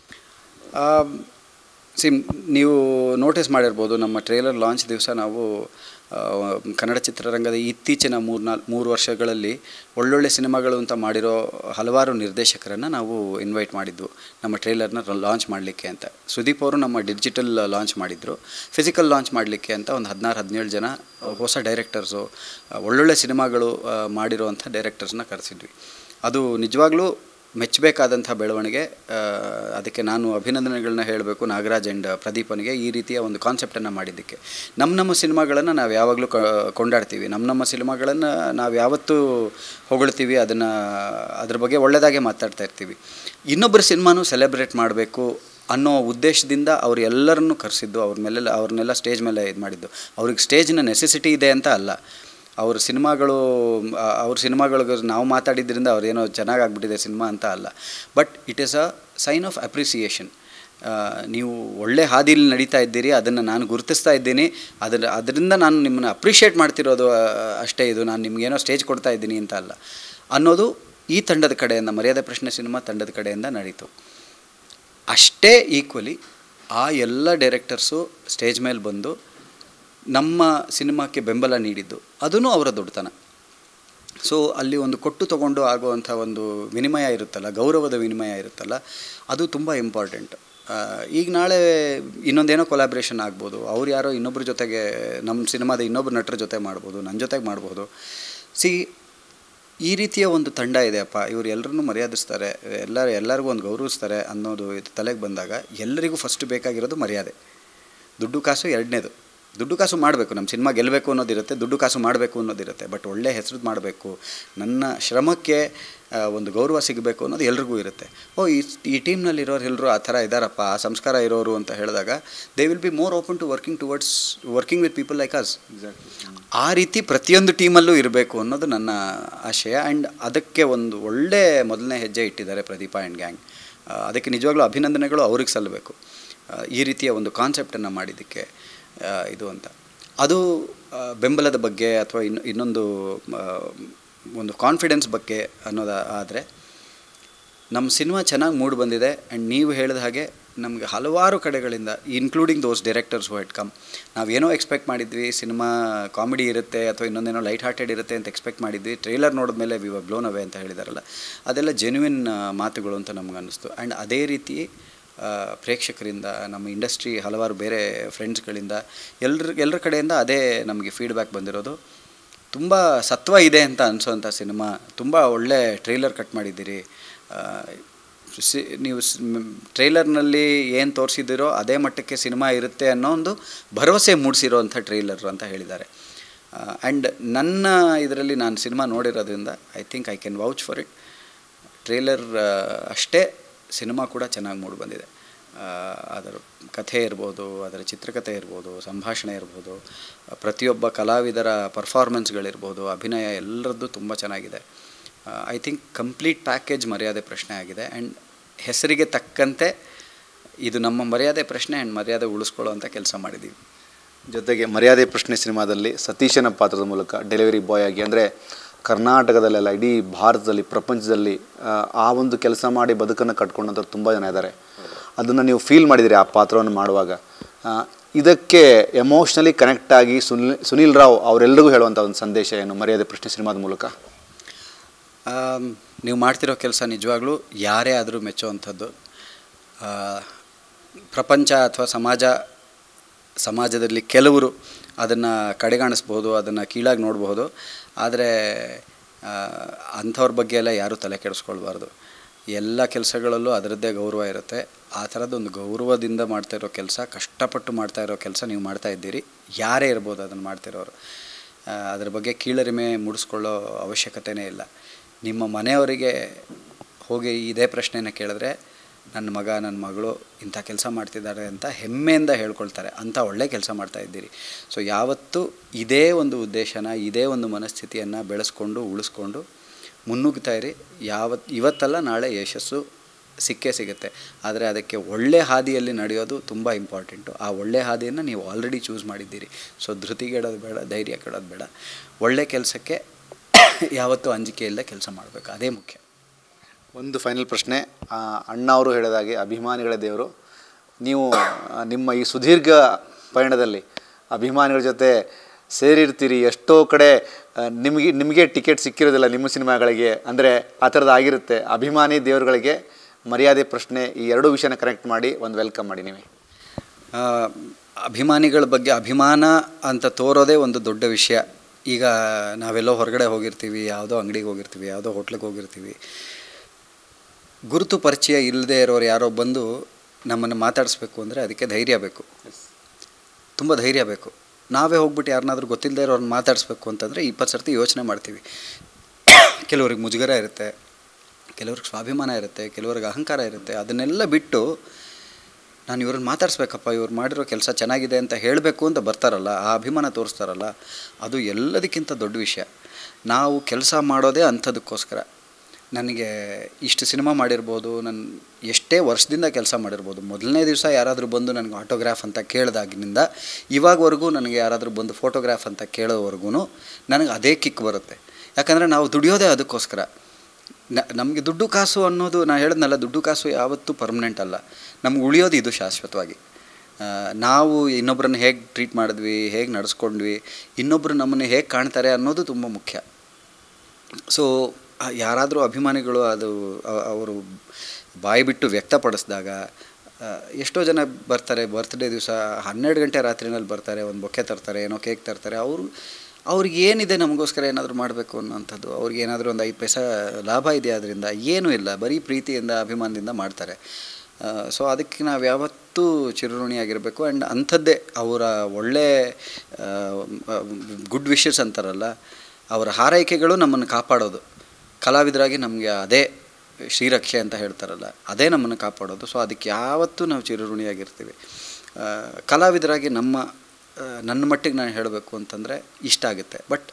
ಸಿ ನೀವು ನೋಟಿಸ್ ಮಾಡಿರ್ಬೋದು ನಮ್ಮ ಟ್ರೇಲರ್ ಲಾಂಚ್ ದಿವಸ ನಾವು ಆ, ಕನ್ನಡ ಚಿತ್ರರಂಗದ ಇತ್ತೀಚಿನ ಮೂರು ನಾಲ್ ಮೂರು ವರ್ಷಗಳಲ್ಲಿ ಒಳ್ಳೊಳ್ಳೆ ಸಿನಿಮಾಗಳು ಅಂತ ಮಾಡಿರೋ ಹಲವಾರು ನಿರ್ದೇಶಕರನ್ನು ನಾವು ಇನ್ವೈಟ್ ಮಾಡಿದ್ವು ನಮ್ಮ ಟ್ರೇಲರ್ನ ಲಾಂಚ್ ಮಾಡಲಿಕ್ಕೆ ಅಂತ ಸುದೀಪ್ ಅವರು ನಮ್ಮ ಡಿಜಿಟಲ್ ಲಾಂಚ್ ಮಾಡಿದರು ಫಿಸಿಕಲ್ ಲಾಂಚ್ ಮಾಡಲಿಕ್ಕೆ ಅಂತ ಒಂದು ಹದಿನಾರು ಹದಿನೇಳು ಜನ ಹೊಸ ಡೈರೆಕ್ಟರ್ಸು ಒಳ್ಳೊಳ್ಳೆ ಸಿನಿಮಾಗಳು ಆ, ಮಾಡಿರೋವಂಥ ಡೈರೆಕ್ಟರ್ಸ್ನ ಕರೆಸಿದ್ವಿ ಅದು ನಿಜವಾಗ್ಲೂ ಮೆಚ್ಚಬೇಕಾದಂಥ ಬೆಳವಣಿಗೆ ಆ, ಅದಕ್ಕೆ ನಾನು ಅಭಿನಂದನೆಗಳನ್ನ ಹೇಳಬೇಕು ನಾಗರಾಜ್ ಆ್ಯಂಡ್ ಪ್ರದೀಪನಿಗೆ ಈ ರೀತಿಯ ಒಂದು ಕಾನ್ಸೆಪ್ಟನ್ನು ಮಾಡಿದ್ದಕ್ಕೆ ನಮ್ಮ ನಮ್ಮ ಸಿನಿಮಾಗಳನ್ನು ನಾವು ಯಾವಾಗಲೂ ಕ ಕೊಂಡಾಡ್ತೀವಿ ನಮ್ಮ ನಮ್ಮ ಸಿನಿಮಾಗಳನ್ನು ನಾವು ಯಾವತ್ತೂ ಹೊಗಳ್ತೀವಿ ಅದನ್ನು ಅದ್ರ ಬಗ್ಗೆ ಒಳ್ಳೆಯದಾಗೆ ಮಾತಾಡ್ತಾ ಇರ್ತೀವಿ ಇನ್ನೊಬ್ಬರ ಸಿನಿಮಾನು ಸೆಲೆಬ್ರೇಟ್ ಮಾಡಬೇಕು ಅನ್ನೋ ಉದ್ದೇಶದಿಂದ ಅವ್ರು ಎಲ್ಲರನ್ನೂ ಕರೆಸಿದ್ದು ಅವ್ರ ಮೇಲೆಲ್ಲ ಅವ್ರನ್ನೆಲ್ಲ ಸ್ಟೇಜ್ ಮೇಲೆ ಇದು ಮಾಡಿದ್ದು ಅವ್ರಿಗೆ ಸ್ಟೇಜ್ನ ನೆಸೆಸಿಟಿ ಇದೆ ಅಂತ ಅಲ್ಲ ಅವ್ರ ಸಿನಿಮಾಗಳು ಆ, ಅವ್ರ ಸಿನಿಮಾಗಳಿಗೆ ನಾವು ಮಾತಾಡಿದ್ರಿಂದ ಅವ್ರೇನೋ ಚೆನ್ನಾಗಾಗ್ಬಿಟ್ಟಿದೆ ಸಿನಿಮಾ ಅಂತ ಅಲ್ಲ but it is a sign of appreciation ನೀವು ಒಳ್ಳೆ ಹಾದಿಲಿ ನಡೀತಾ ಇದ್ದೀರಿ ಅದನ್ನು ನಾನು ಗುರುತಿಸ್ತಾ ಇದ್ದೀನಿ ಅದರ ಅದರಿಂದ ನಾನು ನಿಮ್ಮನ್ನು ಅಪ್ರಿಷಿಯೇಟ್ ಮಾಡ್ತಿರೋದು ಆ, ಅಷ್ಟೇ ಇದು ನಾನು ನಿಮಗೇನೋ ಸ್ಟೇಜ್ ಕೊಡ್ತಾ ಇದ್ದೀನಿ ಅಂತ ಅಲ್ಲ ಅನ್ನೋದು ಈ ತಂಡದ ಕಡೆಯಿಂದ ಮರ್ಯಾದೆ ಪ್ರಶ್ನೆ ಸಿನಿಮಾ ತಂಡದ ಕಡೆಯಿಂದ ನಡೀತು ಅಷ್ಟೇ ಈಕ್ವಲಿ ಆ ಎಲ್ಲ ಡೈರೆಕ್ಟರ್ಸು ಸ್ಟೇಜ್ ಮೇಲೆ ಬಂದು ನಮ್ಮ ಸಿನಿಮಾಕ್ಕೆ ಬೆಂಬಲ ನೀಡಿದ್ದು ಅದೂ ಅವರ ದೊಡ್ಡತನ ಸೊ ಅಲ್ಲಿ ಒಂದು ಕೊಟ್ಟು ತಗೊಂಡು ಆಗುವಂಥ ಒಂದು ವಿನಿಮಯ ಇರುತ್ತಲ್ಲ ಗೌರವದ ವಿನಿಮಯ ಇರುತ್ತಲ್ಲ ಅದು ತುಂಬ ಇಂಪಾರ್ಟೆಂಟ್ ಈಗ ನಾಳೆ ಇನ್ನೊಂದೇನೋ ಕೊಲಾಬ್ರೇಷನ್ ಆಗ್ಬೋದು ಅವ್ರು ಯಾರೋ ಇನ್ನೊಬ್ಬರ ಜೊತೆಗೆ ನಮ್ಮ ಸಿನಿಮಾದ ಇನ್ನೊಬ್ಬರು ನಟರ ಜೊತೆ ಮಾಡ್ಬೋದು ನನ್ನ ಜೊತೆಗೆ ಮಾಡ್ಬೋದು ಸಿ ಈ ರೀತಿಯ ಒಂದು ತಂಡ ಇದೆಯಪ್ಪ ಇವರು ಎಲ್ಲರನ್ನೂ ಮರ್ಯಾದಿಸ್ತಾರೆ ಎಲ್ಲ ಎಲ್ಲರಿಗೂ ಒಂದು ಗೌರವಿಸ್ತಾರೆ ಅನ್ನೋದು ಇದು ತಲೆಗೆ ಬಂದಾಗ ಎಲ್ಲರಿಗೂ ಫಸ್ಟ್ ಬೇಕಾಗಿರೋದು ಮರ್ಯಾದೆ ದುಡ್ಡು ಕಾಸು ಎರಡನೇದು ದುಡ್ಡು ಕಾಸು ಮಾಡಬೇಕು ನಮ್ಮ ಸಿನಿಮಾ ಗೆಲ್ಲಬೇಕು ಅನ್ನೋದಿರುತ್ತೆ ದುಡ್ಡು ಕಾಸು ಮಾಡಬೇಕು ಅನ್ನೋದಿರುತ್ತೆ ಬಟ್ ಒಳ್ಳೆ ಹೆಸರು ಮಾಡಬೇಕು ನನ್ನ ಶ್ರಮಕ್ಕೆ ಆ, ಒಂದು ಗೌರವ ಸಿಗಬೇಕು ಅನ್ನೋದು ಎಲ್ರಿಗೂ ಇರುತ್ತೆ ಓ ಈ ಈ ಟೀಮ್ನಲ್ಲಿರೋರು ಎಲ್ಲರೂ ಆ ಥರ ಇದ್ದಾರಪ್ಪ ಆ ಸಂಸ್ಕಾರ ಇರೋರು ಅಂತ ಹೇಳಿದಾಗ they will be more open to working towards working with people like us ಆ ರೀತಿ ಪ್ರತಿಯೊಂದು ಟೀಮಲ್ಲೂ ಇರಬೇಕು ಅನ್ನೋದು ನನ್ನ ಆಶಯ ಆ್ಯಂಡ್ ಅದಕ್ಕೆ ಒಂದು ಒಳ್ಳೆ ಮೊದಲನೇ ಹೆಜ್ಜೆ ಇಟ್ಟಿದ್ದಾರೆ ಪ್ರದೀಪ ಆ್ಯಂಡ್ ಗ್ಯಾಂಗ್ ಅದಕ್ಕೆ ನಿಜವಾಗ್ಲೂ ಅಭಿನಂದನೆಗಳು ಅವ್ರಿಗೆ ಸಲ್ಲಬೇಕು ಆ, ಈ ರೀತಿಯ ಒಂದು ಕಾನ್ಸೆಪ್ಟನ್ನು ಮಾಡಿದ್ದಕ್ಕೆ ಆ, ಇದು ಅಂತ ಅದು ಆ, ಬೆಂಬಲದ ಬಗ್ಗೆ ಅಥವಾ ಇನ್ನು ಇನ್ನೊಂದು ಆ, ಒಂದು ಕಾನ್ಫಿಡೆನ್ಸ್ ಬಗ್ಗೆ ಅನ್ನೋದು ಆದರೆ ನಮ್ಮ ಸಿನಿಮಾ ಚೆನ್ನಾಗಿ ಮೂಡಿ ಬಂದಿದೆ ಆ್ಯಂಡ್ ನೀವು ಹೇಳಿದ ಹಾಗೆ ನಮಗೆ ಹಲವಾರು ಕಡೆಗಳಿಂದ including those directors who had come ನಾವೇನೋ ಎಕ್ಸ್ಪೆಕ್ಟ್ ಮಾಡಿದ್ವಿ ಸಿನಿಮಾ ಕಾಮಿಡಿ ಇರುತ್ತೆ ಅಥವಾ ಇನ್ನೊಂದೇನೋ ಲೈಟ್ ಹಾರ್ಟೆಡ್ ಇರುತ್ತೆ ಅಂತ ಎಕ್ಸ್ಪೆಕ್ಟ್ ಮಾಡಿದ್ವಿ ಟ್ರೈಲರ್ ನೋಡಿದ್ಮೇಲೆ ವಿ ವರ್ ಬ್ಲೋನ್ ಅವೇ ಅಂತ ಹೇಳಿದಾರಲ್ಲ ಅದೆಲ್ಲ ಜೆನ್ಯುವಿನ್ ಮಾತುಗಳು ಅಂತ ನಮ್ಗೆ ಅನ್ನಿಸ್ತು ಆ್ಯಂಡ್ ಅದೇ ರೀತಿ ಆ, ಪ್ರೇಕ್ಷಕರಿಂದ ನಮ್ಮ ಇಂಡಸ್ಟ್ರಿ ಹಲವಾರು ಬೇರೆ ಫ್ರೆಂಡ್ಸ್ಗಳಿಂದ ಎಲ್ಲರ ಎಲ್ಲರ ಕಡೆಯಿಂದ ಅದೇ ನಮಗೆ ಫೀಡ್ಬ್ಯಾಕ್ ಬಂದಿರೋದು ತುಂಬ ಸತ್ವ ಇದೆ ಅಂತ ಅನಿಸೋಂಥ ಸಿನಿಮಾ ತುಂಬ ಒಳ್ಳೆ ಟ್ರೈಲರ್ ಕಟ್ ಮಾಡಿದ್ದೀರಿ ಆ, ಸಿ ನೀವು ಟ್ರೈಲರ್ನಲ್ಲಿ ಏನು ತೋರಿಸಿದ್ದೀರೋ ಅದೇ ಮಟ್ಟಕ್ಕೆ ಸಿನಿಮಾ ಇರುತ್ತೆ ಅನ್ನೋ ಒಂದು ಭರವಸೆ ಮೂಡಿಸಿರೋಂಥ ಟ್ರೈಲರ್ ಅಂತ ಹೇಳಿದ್ದಾರೆ ಆ್ಯಂಡ್ ನನ್ನ ಇದರಲ್ಲಿ ನಾನು ಸಿನಿಮಾ ನೋಡಿರೋದ್ರಿಂದ I think I can vouch for it trailer ಅಷ್ಟೇ ಸಿನಿಮಾ ಕೂಡ ಚೆನ್ನಾಗಿ ಮೂಡಿ ಬಂದಿದೆ ಆ, ಅದರ ಕಥೆ ಇರ್ಬೋದು ಅದರ ಚಿತ್ರಕಥೆ ಇರ್ಬೋದು ಸಂಭಾಷಣೆ ಇರ್ಬೋದು ಪ್ರತಿಯೊಬ್ಬ ಕಲಾವಿದರ ಪರ್ಫಾರ್ಮೆನ್ಸ್ಗಳಿರ್ಬೋದು ಅಭಿನಯ ಎಲ್ಲರದ್ದು ತುಂಬ ಚೆನ್ನಾಗಿದೆ ಐ ಥಿಂಕ್ ಕಂಪ್ಲೀಟ್ ಪ್ಯಾಕೇಜ್ ಮರ್ಯಾದೆ ಪ್ರಶ್ನೆ ಆಗಿದೆ ಆ್ಯಂಡ್ ಹೆಸರಿಗೆ ತಕ್ಕಂತೆ ಇದು ನಮ್ಮ ಮರ್ಯಾದೆ ಪ್ರಶ್ನೆ ಆ್ಯಂಡ್ ಮರ್ಯಾದೆ ಉಳಿಸ್ಕೊಳ್ಳೋ ಕೆಲಸ ಮಾಡಿದ್ದೀವಿ ಜೊತೆಗೆ ಮರ್ಯಾದೆ ಪ್ರಶ್ನೆ ಸಿನಿಮಾದಲ್ಲಿ ಸತೀಶನ ಪಾತ್ರದ ಮೂಲಕ ಡೆಲಿವರಿ ಬಾಯ್ ಆಗಿ ಅಂದರೆ ಕರ್ನಾಟಕದಲ್ಲೆಲ್ಲ ಇಡೀ ಭಾರತದಲ್ಲಿ ಪ್ರಪಂಚದಲ್ಲಿ ಆ, ಆ ಒಂದು ಕೆಲಸ ಮಾಡಿ ಬದುಕನ್ನು ಕಟ್ಕೊಂಡಂಥವ್ರು ತುಂಬ ಜನ ಇದ್ದಾರೆ ಅದನ್ನು ನೀವು ಫೀಲ್ ಮಾಡಿದಿರಿ ಆ ಪಾತ್ರವನ್ನು ಮಾಡುವಾಗ ಆ, ಇದಕ್ಕೆ ಎಮೋಷ್ನಲಿ ಕನೆಕ್ಟ್ ಆಗಿ ಸುನಿಲ್ ಸುನೀಲ್ ರಾವ್ ಅವರೆಲ್ಲರಿಗೂ ಹೇಳುವಂಥ ಒಂದು ಸಂದೇಶ ಏನು ಮರ್ಯಾದೆ ಪ್ರಶ್ನೆ ಸಿನಿಮಾದ ಮೂಲಕ ಆಮ್, ನೀವು ಮಾಡ್ತಿರೋ ಕೆಲಸ ನಿಜವಾಗ್ಲೂ ಯಾರೇ ಆದರೂ ಮೆಚ್ಚುವಂಥದ್ದು ಆ, ಪ್ರಪಂಚ ಅಥವಾ ಸಮಾಜ ಸಮಾಜದಲ್ಲಿ ಕೆಲವರು ಅದನ್ನು ಕಡೆಗಾಣಿಸ್ಬೋದು ಅದನ್ನು ಕೀಳಾಗಿ ನೋಡಬಹುದು ಆದರೆ ಆ, ಅಂಥವ್ರ ಬಗ್ಗೆ ಎಲ್ಲ ಯಾರೂ ತಲೆ ಕೆಡಿಸ್ಕೊಳ್ಬಾರ್ದು ಎಲ್ಲ ಕೆಲಸಗಳಲ್ಲೂ ಅದರದ್ದೇ ಗೌರವ ಇರುತ್ತೆ ಆ ಥರದ್ದೊಂದು ಗೌರವದಿಂದ ಮಾಡ್ತಾ ಇರೋ ಕೆಲಸ ಕಷ್ಟಪಟ್ಟು ಮಾಡ್ತಾ ಇರೋ ಕೆಲಸ ನೀವು ಮಾಡ್ತಾ ಇದ್ದೀರಿ ಯಾರೇ ಇರ್ಬೋದು ಅದನ್ನು ಮಾಡ್ತಿರೋರು ಆ, ಅದ್ರ ಬಗ್ಗೆ ಕೀಳರಿಮೆ ಮೂಡಿಸ್ಕೊಳ್ಳೋ ಅವಶ್ಯಕತೆಯೇ ಇಲ್ಲ ನಿಮ್ಮ ಮನೆಯವರಿಗೆ ಹೋಗಿ ಇದೇ ಪ್ರಶ್ನೆನ ಕೇಳಿದ್ರೆ ನನ್ನ ಮಗ ನನ್ನ ಮಗಳು ಇಂಥ ಕೆಲಸ ಮಾಡ್ತಿದ್ದಾರೆ ಅಂತ ಹೆಮ್ಮೆಯಿಂದ ಹೇಳ್ಕೊಳ್ತಾರೆ ಅಂಥ ಒಳ್ಳೆ ಕೆಲಸ ಮಾಡ್ತಾ ಇದ್ದೀರಿ ಸೊ ಯಾವತ್ತೂ ಇದೇ ಒಂದು ಉದ್ದೇಶನ ಇದೇ ಒಂದು ಮನಸ್ಥಿತಿಯನ್ನು ಬೆಳೆಸ್ಕೊಂಡು ಉಳಿಸ್ಕೊಂಡು ಮುನ್ನುಗ್ತಾ ಇರಿ ಯಾವತ್ತು ಇವತ್ತಲ್ಲ ನಾಳೆ ಯಶಸ್ಸು ಸಿಕ್ಕೇ ಸಿಗುತ್ತೆ ಆದರೆ ಅದಕ್ಕೆ ಒಳ್ಳೆ ಹಾದಿಯಲ್ಲಿ ನಡೆಯೋದು ತುಂಬ ಇಂಪಾರ್ಟೆಂಟು ಆ ಒಳ್ಳೆ ಹಾದಿಯನ್ನು ನೀವು ಆಲ್ರೆಡಿ ಚೂಸ್ ಮಾಡಿದ್ದೀರಿ ಸೊ ಧೃತಿಗೆಡೋದು ಬೇಡ ಧೈರ್ಯ ಕೆಡೋದು ಬೇಡ ಒಳ್ಳೆ ಕೆಲಸಕ್ಕೆ ಯಾವತ್ತೂ ಅಂಜಿಕೆ ಇಲ್ಲದೆ ಕೆಲಸ ಮಾಡಬೇಕು ಅದೇ ಮುಖ್ಯ ಒಂದು ಫೈನಲ್ ಪ್ರಶ್ನೆ ಆ, ಅಣ್ಣ ಅವರು ಹೇಳಿದಾಗೆ ಅಭಿಮಾನಿಗಳ ದೇವರು ನೀವು ಆ, ನಿಮ್ಮ ಈ ಸುದೀರ್ಘ ಪಯಣದಲ್ಲಿ ಅಭಿಮಾನಿಗಳ ಜೊತೆ ಸೇರಿರ್ತೀರಿ ಎಷ್ಟೋ ಕಡೆ ಆ, ನಿಮಗೆ ನಿಮಗೆ ಟಿಕೆಟ್ ಸಿಕ್ಕಿರೋದಿಲ್ಲ ನಿಮ್ಮ ಸಿನಿಮಾಗಳಿಗೆ ಅಂದರೆ ಆ ಥರದ್ದು ಆಗಿರುತ್ತೆ ಅಭಿಮಾನಿ ದೇವರುಗಳಿಗೆ ಮರ್ಯಾದೆ ಪ್ರಶ್ನೆ ಈ ಎರಡೂ ವಿಷಯನ ಕನೆಕ್ಟ್ ಮಾಡಿ ಒಂದು ವೆಲ್ಕಮ್ ಮಾಡಿ ನೀವೇ ಆ, ಅಭಿಮಾನಿಗಳ ಬಗ್ಗೆ ಅಭಿಮಾನ ಅಂತ ತೋರೋದೇ ಒಂದು ದೊಡ್ಡ ವಿಷಯ ಈಗ ನಾವೆಲ್ಲೋ ಹೊರಗಡೆ ಹೋಗಿರ್ತೀವಿ ಯಾವುದೋ ಅಂಗಡಿಗೆ ಹೋಗಿರ್ತೀವಿ ಯಾವುದೋ ಹೋಟ್ಲಿಗೆ ಹೋಗಿರ್ತೀವಿ ಗುರುತು ಪರಿಚಯ ಇಲ್ಲದೆ ಇರೋರು ಯಾರೋ ಬಂದು ನಮ್ಮನ್ನು ಮಾತಾಡಿಸ್ಬೇಕು ಅಂದರೆ ಅದಕ್ಕೆ ಧೈರ್ಯ ಬೇಕು ತುಂಬ ಧೈರ್ಯ ಬೇಕು ನಾವೇ ಹೋಗ್ಬಿಟ್ಟು ಯಾರನ್ನಾದ್ರೂ ಗೊತ್ತಿಲ್ಲದೆ ಇರೋರನ್ನ ಮಾತಾಡಿಸ್ಬೇಕು ಅಂತಂದರೆ ಇಪ್ಪತ್ತು ಸರ್ತಿ ಯೋಚನೆ ಮಾಡ್ತೀವಿ ಕೆಲವ್ರಿಗೆ ಮುಜುಗರ ಇರುತ್ತೆ ಕೆಲವ್ರಿಗೆ ಸ್ವಾಭಿಮಾನ ಇರುತ್ತೆ ಕೆಲವ್ರಿಗೆ ಅಹಂಕಾರ ಇರುತ್ತೆ ಅದನ್ನೆಲ್ಲ ಬಿಟ್ಟು ನಾನು ಇವ್ರನ್ನ ಮಾತಾಡಿಸ್ಬೇಕಪ್ಪ ಇವ್ರು ಮಾಡಿರೋ ಕೆಲಸ ಚೆನ್ನಾಗಿದೆ ಅಂತ ಹೇಳಬೇಕು ಅಂತ ಬರ್ತಾರಲ್ಲ ಆ ಅಭಿಮಾನ ತೋರಿಸ್ತಾರಲ್ಲ ಅದು ಎಲ್ಲದಕ್ಕಿಂತ ದೊಡ್ಡ ವಿಷಯ ನಾವು ಕೆಲಸ ಮಾಡೋದೇ ಅಂಥದಕ್ಕೋಸ್ಕರ ನನಗೆ ಇಷ್ಟು ಸಿನಿಮಾ ಮಾಡಿರ್ಬೋದು ನನ್ನ ಎಷ್ಟೇ ವರ್ಷದಿಂದ ಕೆಲಸ ಮಾಡಿರ್ಬೋದು ಮೊದಲನೇ ದಿವಸ ಯಾರಾದರೂ ಬಂದು ನನಗೆ ಆಟೋಗ್ರಾಫ್ ಅಂತ ಕೇಳಿದಾಗಿನಿಂದ ಇವಾಗವರೆಗೂ ನನಗೆ ಯಾರಾದರೂ ಬಂದು ಫೋಟೋಗ್ರಾಫ್ ಅಂತ ಕೇಳೋವರೆಗೂ ನನಗೆ ಅದೇ ಕಿಕ್ ಬರುತ್ತೆ ಯಾಕಂದರೆ ನಾವು ದುಡಿಯೋದೇ ಅದಕ್ಕೋಸ್ಕರ ನ ನಮಗೆ ದುಡ್ಡು ಕಾಸು ಅನ್ನೋದು ನಾನು ಹೇಳಿದ್ನಲ್ಲ ದುಡ್ಡು ಕಾಸು ಯಾವತ್ತೂ ಪರ್ಮನೆಂಟ್ ಅಲ್ಲ ನಮ್ಗೆ ಉಳಿಯೋದು ಇದು ಶಾಶ್ವತವಾಗಿ ಆ, ನಾವು ಇನ್ನೊಬ್ಬರನ್ನ ಹೇಗೆ ಟ್ರೀಟ್ ಮಾಡಿದ್ವಿ ಹೇಗೆ ನಡೆಸ್ಕೊಂಡ್ವಿ ಇನ್ನೊಬ್ಬರು ನಮ್ಮನ್ನು ಹೇಗೆ ಕಾಣ್ತಾರೆ ಅನ್ನೋದು ತುಂಬ ಮುಖ್ಯ ಸೊ ಯಾರಾದರೂ ಅಭಿಮಾನಿಗಳು ಅದು ಅ- ಅವರು ಬಾಯಿ ಬಿಟ್ಟು ವ್ಯಕ್ತಪಡಿಸಿದಾಗ ಆ, ಎಷ್ಟೋ ಜನ ಬರ್ತಾರೆ ಬರ್ತ್ಡೇ ದಿವಸ ಹನ್ನೆರಡು ಗಂಟೆ ರಾತ್ರಿನಲ್ಲಿ ಬರ್ತಾರೆ ಒಂದು ಬೊಕ್ಕೆ ತರ್ತಾರೆ ಏನೋ ಕೇಕ್ ತರ್ತಾರೆ ಅವರು ಅವ್ರಿಗೆ ಏನಿದೆ ನಮಗೋಸ್ಕರ ಏನಾದರೂ ಮಾಡಬೇಕು ಅನ್ನೋಂಥದ್ದು ಅವ್ರಿಗೆ ಏನಾದರೂ ಒಂದು ಐದು ಪೈಸಾ ಲಾಭ ಇದೆಯಾ ಅದರಿಂದ ಏನೂ ಇಲ್ಲ ಬರೀ ಪ್ರೀತಿಯಿಂದ ಅಭಿಮಾನದಿಂದ ಮಾಡ್ತಾರೆ ಸೊ ಅದಕ್ಕೆ ನಾವು ಯಾವತ್ತೂ ಚಿರಋಣಿಯಾಗಿರಬೇಕು ಆ್ಯಂಡ್ ಅಂಥದ್ದೇ ಅವರ ಒಳ್ಳೆ ಗುಡ್ ವಿಶಸ್ ಅಂತಾರಲ್ಲ ಅವರ ಹಾರೈಕೆಗಳು ನಮ್ಮನ್ನು ಕಾಪಾಡೋದು ಕಲಾವಿದರಾಗಿ ನಮಗೆ ಅದೇ ಶ್ರೀರಕ್ಷೆ ಅಂತ ಹೇಳ್ತಾರಲ್ಲ ಅದೇ ನಮ್ಮನ್ನು ಕಾಪಾಡೋದು ಸೊ ಅದಕ್ಕೆ ಯಾವತ್ತೂ ನಾವು ಚಿರಋಣಿಯಾಗಿರ್ತೀವಿ ಆ, ಕಲಾವಿದರಾಗಿ ನಮ್ಮ ಆ, ನನ್ನ ಮಟ್ಟಿಗೆ ನಾನು ಹೇಳಬೇಕು ಅಂತಂದರೆ ಇಷ್ಟ ಆಗುತ್ತೆ ಬಟ್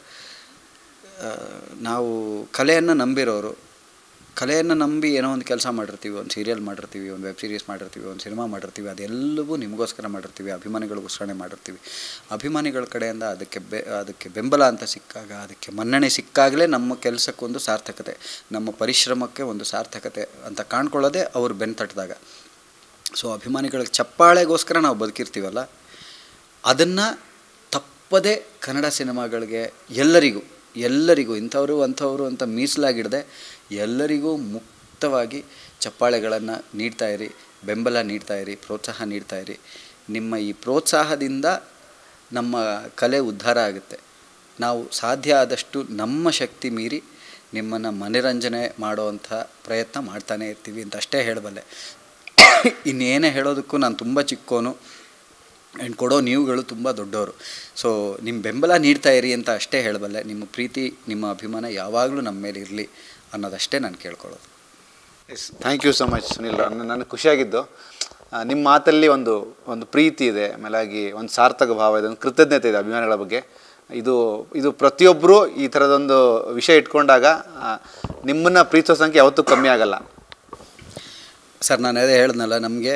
ನಾವು ಕಲೆಯನ್ನು ನಂಬಿರೋರು ಕಲೆಯನ್ನು ನಂಬಿ ಏನೋ ಒಂದು ಕೆಲಸ ಮಾಡಿರ್ತೀವಿ ಒಂದು ಸೀರಿಯಲ್ ಮಾಡಿರ್ತೀವಿ ಒಂದು ವೆಬ್ ಸೀರೀಸ್ ಮಾಡಿರ್ತೀವಿ ಒಂದು ಸಿನಿಮಾ ಮಾಡಿರ್ತೀವಿ ಅದೆಲ್ಲವೂ ನಿಮಗೋಸ್ಕರ ಮಾಡಿರ್ತೀವಿ ಅಭಿಮಾನಿಗಳಿಗೋಸ್ಕರನೇ ಮಾಡಿರ್ತೀವಿ ಅಭಿಮಾನಿಗಳ ಕಡೆಯಿಂದ ಅದಕ್ಕೆ ಬೆ ಅದಕ್ಕೆ ಬೆಂಬಲ ಅಂತ ಸಿಕ್ಕಾಗ ಅದಕ್ಕೆ ಮನ್ನಣೆ ಸಿಕ್ಕಾಗಲೇ ನಮ್ಮ ಕೆಲಸಕ್ಕೊಂದು ಸಾರ್ಥಕತೆ ನಮ್ಮ ಪರಿಶ್ರಮಕ್ಕೆ ಒಂದು ಸಾರ್ಥಕತೆ ಅಂತ ಕಾಣ್ಕೊಳ್ಳೋದೇ ಅವ್ರು ಬೆನ್ನು ತಟ್ಟಿದಾಗ ಸೊ ಅಭಿಮಾನಿಗಳಿಗೆ ಚಪ್ಪಾಳೆಗೋಸ್ಕರ ನಾವು ಬದುಕಿರ್ತೀವಲ್ಲ ಅದನ್ನು ತಪ್ಪದೇ ಕನ್ನಡ ಸಿನಿಮಾಗಳಿಗೆ ಎಲ್ಲರಿಗೂ ಎಲ್ಲರಿಗೂ ಇಂಥವರು ಅಂಥವರು ಅಂತ ಮೀಸಲಾಗಿಡದೆ ಎಲ್ಲರಿಗೂ ಮುಕ್ತವಾಗಿ ಚಪ್ಪಾಳೆಗಳನ್ನು ನೀಡ್ತಾ ಇರಿ ಬೆಂಬಲ ನೀಡ್ತಾ ಇರಿ ಪ್ರೋತ್ಸಾಹ ನೀಡ್ತಾ ಇರಿ ನಿಮ್ಮ ಈ ಪ್ರೋತ್ಸಾಹದಿಂದ ನಮ್ಮ ಕಲೆ ಉದ್ಧಾರ ಆಗುತ್ತೆ ನಾವು ಸಾಧ್ಯ ಆದಷ್ಟು ನಮ್ಮ ಶಕ್ತಿ ಮೀರಿ ನಿಮ್ಮನ್ನು ಮನರಂಜನೆ ಮಾಡುವಂಥ ಪ್ರಯತ್ನ ಮಾಡ್ತಾನೆ ಇರ್ತೀವಿ ಅಂತ ಅಷ್ಟೇ ಹೇಳಬಲ್ಲೆ ಇನ್ನೇನೇ ಹೇಳೋದಕ್ಕೂ ನಾನು ತುಂಬ ಚಿಕ್ಕೋನು ಆ್ಯಂಡ್ ಕೊಡೋ ನೀವುಗಳು ತುಂಬ ದೊಡ್ಡವರು ಸೊ ನಿಮ್ಮ ಬೆಂಬಲ ನೀಡ್ತಾ ಇರಿ ಅಂತ ಅಷ್ಟೇ ಹೇಳಬಲ್ಲೆ ನಿಮ್ಮ ಪ್ರೀತಿ ನಿಮ್ಮ ಅಭಿಮಾನ ಯಾವಾಗಲೂ ನಮ್ಮ ಮೇಲೆ ಇರಲಿ ಅನ್ನೋದಷ್ಟೇ ನಾನು ಕೇಳ್ಕೊಳ್ಳೋದು yes thank you so much Sunil ನನ್ನ ನನಗೆ ಖುಷಿಯಾಗಿದ್ದು ಆ, ನಿಮ್ಮ ಮಾತಲ್ಲಿ ಒಂದು ಒಂದು ಪ್ರೀತಿ ಇದೆ ಆಮೇಲಾಗಿ ಒಂದು ಸಾರ್ಥಕ ಭಾವ ಇದೆ ಒಂದು ಕೃತಜ್ಞತೆ ಇದೆ ಅಭಿಮಾನಿಗಳ ಬಗ್ಗೆ ಇದು ಇದು ಪ್ರತಿಯೊಬ್ಬರು ಈ ಥರದೊಂದು ವಿಷಯ ಇಟ್ಕೊಂಡಾಗ ನಿಮ್ಮನ್ನು ಪ್ರೀತಿಸೋ ಸಂಖ್ಯೆ ಯಾವತ್ತೂ ಕಮ್ಮಿ ಆಗಲ್ಲ ಸರ್ ನಾನು ಅದೇ ಹೇಳ್ದನಲ್ಲ ನಮಗೆ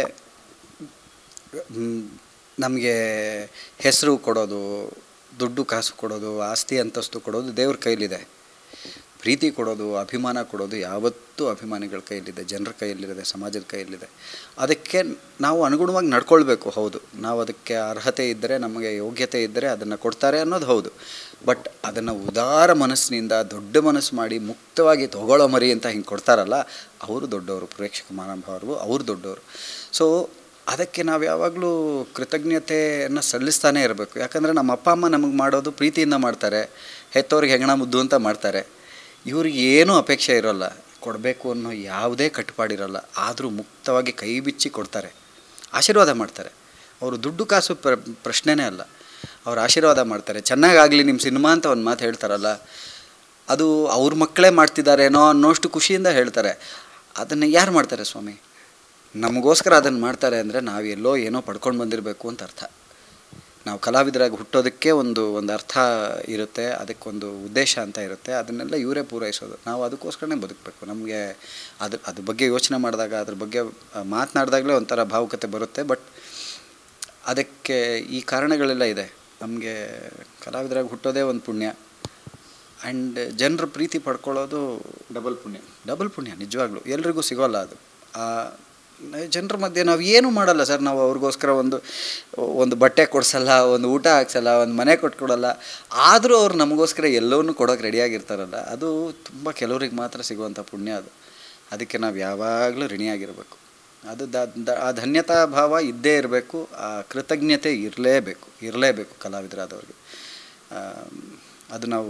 ನಮಗೆ ಹೆಸರು ಕೊಡೋದು ದುಡ್ಡು ಕಾಸು ಕೊಡೋದು ಆಸ್ತಿ ಅಂತಸ್ತು ಕೊಡೋದು ದೇವ್ರ ಕೈಲಿದೆ ಪ್ರೀತಿ ಕೊಡೋದು ಅಭಿಮಾನ ಕೊಡೋದು ಯಾವತ್ತೂ ಅಭಿಮಾನಿಗಳ ಕೈಯಲ್ಲಿದೆ ಜನರ ಕೈಯಲ್ಲಿದೆ ಸಮಾಜದ ಕೈಯಲ್ಲಿದೆ ಅದಕ್ಕೆ ನಾವು ಅನುಗುಣವಾಗಿ ನಡ್ಕೊಳ್ಬೇಕು ಹೌದು ನಾವು ಅದಕ್ಕೆ ಅರ್ಹತೆ ಇದ್ದರೆ ನಮಗೆ ಯೋಗ್ಯತೆ ಇದ್ದರೆ ಅದನ್ನು ಕೊಡ್ತಾರೆ ಅನ್ನೋದು ಹೌದು ಬಟ್ ಅದನ್ನು ಉದಾರ ಮನಸ್ಸಿನಿಂದ ದೊಡ್ಡ ಮನಸ್ಸು ಮಾಡಿ ಮುಕ್ತವಾಗಿ ತಗೊಳ್ಳೋ ಮರಿ ಅಂತ ಹಿಂಗೆ ಕೊಡ್ತಾರಲ್ಲ ಅವರು ದೊಡ್ಡವರು ಪ್ರೇಕ್ಷಕ ಮನೋಭಾವರು ಅವರು ದೊಡ್ಡವರು ಸೊ ಅದಕ್ಕೆ ನಾವು ಯಾವಾಗಲೂ ಕೃತಜ್ಞತೆಯನ್ನು ಸಲ್ಲಿಸ್ತಾನೆ ಇರಬೇಕು ಯಾಕಂದರೆ ನಮ್ಮ ಅಪ್ಪ ಅಮ್ಮ ನಮಗೆ ಮಾಡೋದು ಪ್ರೀತಿಯಿಂದ ಮಾಡ್ತಾರೆ ಹೆತ್ತವ್ರಿಗೆ ಹೆಗಣ ಮುದ್ದು ಅಂತ ಮಾಡ್ತಾರೆ ಇವ್ರಿಗೆ ಏನೂ ಅಪೇಕ್ಷೆ ಇರೋಲ್ಲ ಕೊಡಬೇಕು ಅನ್ನೋ ಯಾವುದೇ ಕಟ್ಟುಪಾಡಿರಲ್ಲ ಆದರೂ ಮುಕ್ತವಾಗಿ ಕೈ ಬಿಚ್ಚಿ ಕೊಡ್ತಾರೆ ಆಶೀರ್ವಾದ ಮಾಡ್ತಾರೆ ಅವರು ದುಡ್ಡು ಕಾಸು ಪ್ರ ಪ್ರಶ್ನೆನೇ ಅಲ್ಲ ಅವ್ರು ಆಶೀರ್ವಾದ ಮಾಡ್ತಾರೆ ಚೆನ್ನಾಗಾಗಲಿ ನಿಮ್ಮ ಸಿನಿಮಾ ಅಂತ ಒಂದು ಮಾತು ಹೇಳ್ತಾರಲ್ಲ ಅದು ಅವ್ರ ಮಕ್ಕಳೇ ಮಾಡ್ತಿದ್ದಾರೇನೋ ಅನ್ನೋಷ್ಟು ಖುಷಿಯಿಂದ ಹೇಳ್ತಾರೆ ಅದನ್ನು ಯಾರು ಮಾಡ್ತಾರೆ ಸ್ವಾಮಿ ನಮಗೋಸ್ಕರ ಅದನ್ನು ಮಾಡ್ತಾರೆ ಅಂದರೆ ನಾವು ಎಲ್ಲೋ ಏನೋ ಪಡ್ಕೊಂಡು ಬಂದಿರಬೇಕು ಅಂತ ಅರ್ಥ ನಾವು ಕಲಾವಿದರಾಗಿ ಹುಟ್ಟೋದಕ್ಕೆ ಒಂದು ಒಂದು ಅರ್ಥ ಇರುತ್ತೆ ಅದಕ್ಕೊಂದು ಉದ್ದೇಶ ಅಂತ ಇರುತ್ತೆ ಅದನ್ನೆಲ್ಲ ಇವರೇ ಪೂರೈಸೋದು ನಾವು ಅದಕ್ಕೋಸ್ಕರನೇ ಬದುಕಬೇಕು ನಮಗೆ ಅದ್ರ ಅದ್ರ ಬಗ್ಗೆ ಯೋಚನೆ ಮಾಡಿದಾಗ ಅದ್ರ ಬಗ್ಗೆ ಮಾತನಾಡಿದಾಗಲೇ ಒಂಥರ ಭಾವುಕತೆ ಬರುತ್ತೆ ಬಟ್ ಅದಕ್ಕೆ ಈ ಕಾರಣಗಳೆಲ್ಲ ಇದೆ ನಮಗೆ ಕಲಾವಿದರಾಗಿ ಹುಟ್ಟೋದೇ ಒಂದು ಪುಣ್ಯ ಆ್ಯಂಡ್ ಜನರ ಪ್ರೀತಿ ಪಡ್ಕೊಳ್ಳೋದು ಡಬಲ್ ಪುಣ್ಯ ಡಬಲ್ ಪುಣ್ಯ ನಿಜವಾಗ್ಲೂ ಎಲ್ರಿಗೂ ಸಿಗೋಲ್ಲ ಅದು ಆ ಜನರ ಮಧ್ಯೆ ನಾವು ಏನು ಮಾಡಲ್ಲ ಸರ್ ನಾವು ಅವ್ರಿಗೋಸ್ಕರ ಒಂದು ಒಂದು ಬಟ್ಟೆ ಕೊಡಿಸಲ್ಲ ಒಂದು ಊಟ ಹಾಕ್ಸಲ್ಲ ಒಂದು ಮನೆ ಕೊಟ್ಕೊಡಲ್ಲ ಆದರೂ ಅವ್ರು ನಮಗೋಸ್ಕರ ಎಲ್ಲವನ್ನೂ ಕೊಡೋಕೆ ರೆಡಿಯಾಗಿರ್ತಾರಲ್ಲ ಅದು ತುಂಬ ಕೆಲವ್ರಿಗೆ ಮಾತ್ರ ಸಿಗುವಂಥ ಪುಣ್ಯ ಅದು ಅದಕ್ಕೆ ನಾವು ಯಾವಾಗಲೂ ಋಣಿಯಾಗಿರಬೇಕು ಅದು ದ ದ- ಆ ಧನ್ಯತಾ ಭಾವ ಇದ್ದೇ ಇರಬೇಕು ಆ ಕೃತಜ್ಞತೆ ಇರಲೇಬೇಕು ಇರಲೇಬೇಕು ಕಲಾವಿದರಾದವ್ರಿಗೆ ಆ, ಅದು ನಾವು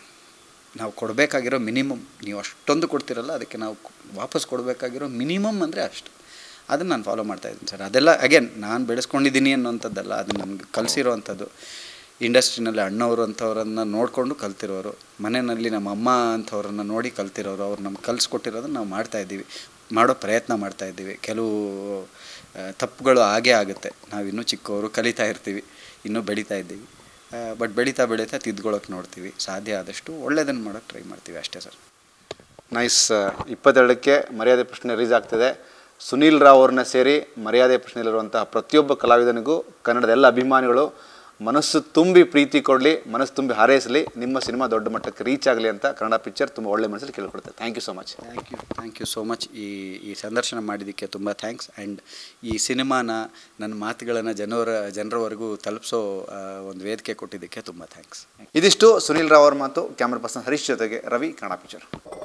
ನಾವು ಕೊಡಬೇಕಾಗಿರೋ ಮಿನಿಮಮ್ ನೀವು ಅಷ್ಟೊಂದು ಕೊಡ್ತಿರಲ್ಲ ಅದಕ್ಕೆ ನಾವು ವಾಪಸ್ ಕೊಡಬೇಕಾಗಿರೋ ಮಿನಿಮಮ್ ಅಂದರೆ ಅಷ್ಟು ಅದನ್ನು ನಾನು ಫಾಲೋ ಮಾಡ್ತಾ ಇದ್ದೀನಿ ಸರ್ ಅದೆಲ್ಲ ಅಗೇನ್ ನಾನು ಬೆಳೆಸ್ಕೊಂಡಿದ್ದೀನಿ ಅನ್ನೋಂಥದ್ದಲ್ಲ ಅದು ನಮ್ಗೆ ಕಲಿಸಿರೋ ಅಂಥದ್ದು ಇಂಡಸ್ಟ್ರಿನಲ್ಲಿ ಅಣ್ಣವರು ಅಂಥವ್ರನ್ನ ನೋಡಿಕೊಂಡು ಕಲ್ತಿರೋರು ಮನೆಯಲ್ಲಿ ನಮ್ಮ ಅಮ್ಮ ಅಂಥವ್ರನ್ನ ನೋಡಿ ಕಲ್ತಿರೋರು ಅವ್ರು ನಮ್ಗೆ ಕಲಿಸ್ಕೊಟ್ಟಿರೋದನ್ನ ನಾವು ಮಾಡ್ತಾ ಇದ್ದೀವಿ ಮಾಡೋ ಪ್ರಯತ್ನ ಮಾಡ್ತಾ ಇದ್ದೀವಿ ಕೆಲವು ಆ, ತಪ್ಪುಗಳು ಆಗೇ ಆಗುತ್ತೆ ನಾವು ಇನ್ನೂ ಚಿಕ್ಕವರು ಕಲಿತಾ ಇರ್ತೀವಿ ಇನ್ನೂ ಬೆಳೀತಾ ಇದ್ದೀವಿ ಬಟ್ ಬೆಳೀತಾ ಬೆಳೀತಾ ತಿದ್ಕೊಳ್ಳೋಕೆ ನೋಡ್ತೀವಿ ಸಾಧ್ಯ ಆದಷ್ಟು ಒಳ್ಳೇದನ್ನು ಮಾಡೋಕ್ಕೆ ಟ್ರೈ ಮಾಡ್ತೀವಿ ಅಷ್ಟೇ ಸರ್ ನೈಸ್ ಇಪ್ಪತ್ತೆರಡಕ್ಕೆ ಮರ್ಯಾದೆ ಪ್ರಶ್ನೆ ರಿಲೀಸ್ ಆಗ್ತಿದೆ ಸುನೀಲ್ ರಾವ್ ಅವ್ರನ್ನ ಸೇರಿ ಮರ್ಯಾದೆ ಪ್ರಶ್ನೆಯಲ್ಲಿರುವಂತಹ ಪ್ರತಿಯೊಬ್ಬ ಕಲಾವಿದನಿಗೂ ಕನ್ನಡದ ಎಲ್ಲ ಅಭಿಮಾನಿಗಳು ಮನಸ್ಸು ತುಂಬಿ ಪ್ರೀತಿ ಕೊಡಲಿ ಮನಸ್ಸು ತುಂಬಿ ಹಾರೈಸಲಿ ನಿಮ್ಮ ಸಿನಿಮಾ ದೊಡ್ಡ ಮಟ್ಟಕ್ಕೆ ರೀಚ್ ಆಗಲಿ ಅಂತ ಕನ್ನಡ ಪಿಕ್ಚರ್ ತುಂಬ ಒಳ್ಳೆ ಮನಸ್ಸಲ್ಲಿ ಕೇಳ್ಕೊಡುತ್ತೆ thank you so much thank you thank you so much ಈ ಈ ಸಂದರ್ಶನ ಮಾಡಿದ್ದಕ್ಕೆ ತುಂಬ ಥ್ಯಾಂಕ್ಸ್ ಆ್ಯಂಡ್ ಈ ಸಿನಿಮಾನ ನನ್ನ ಮಾತುಗಳನ್ನು ಜನರ ಜನರವರೆಗೂ ತಲುಪಿಸೋ ಆ, ಒಂದು ವೇದಿಕೆ ಕೊಟ್ಟಿದ್ದಕ್ಕೆ ತುಂಬ ಥ್ಯಾಂಕ್ಸ್ ಇದಿಷ್ಟು ಸುನೀಲ್ ರಾವ್ ಅವ್ರ ಮಾತು ಕ್ಯಾಮ್ರಾ ಪರ್ಸನ್ ಹರೀಶ್ ಜೊತೆಗೆ ರವಿ ಕನ್ನಡ ಪಿಕ್ಚರ್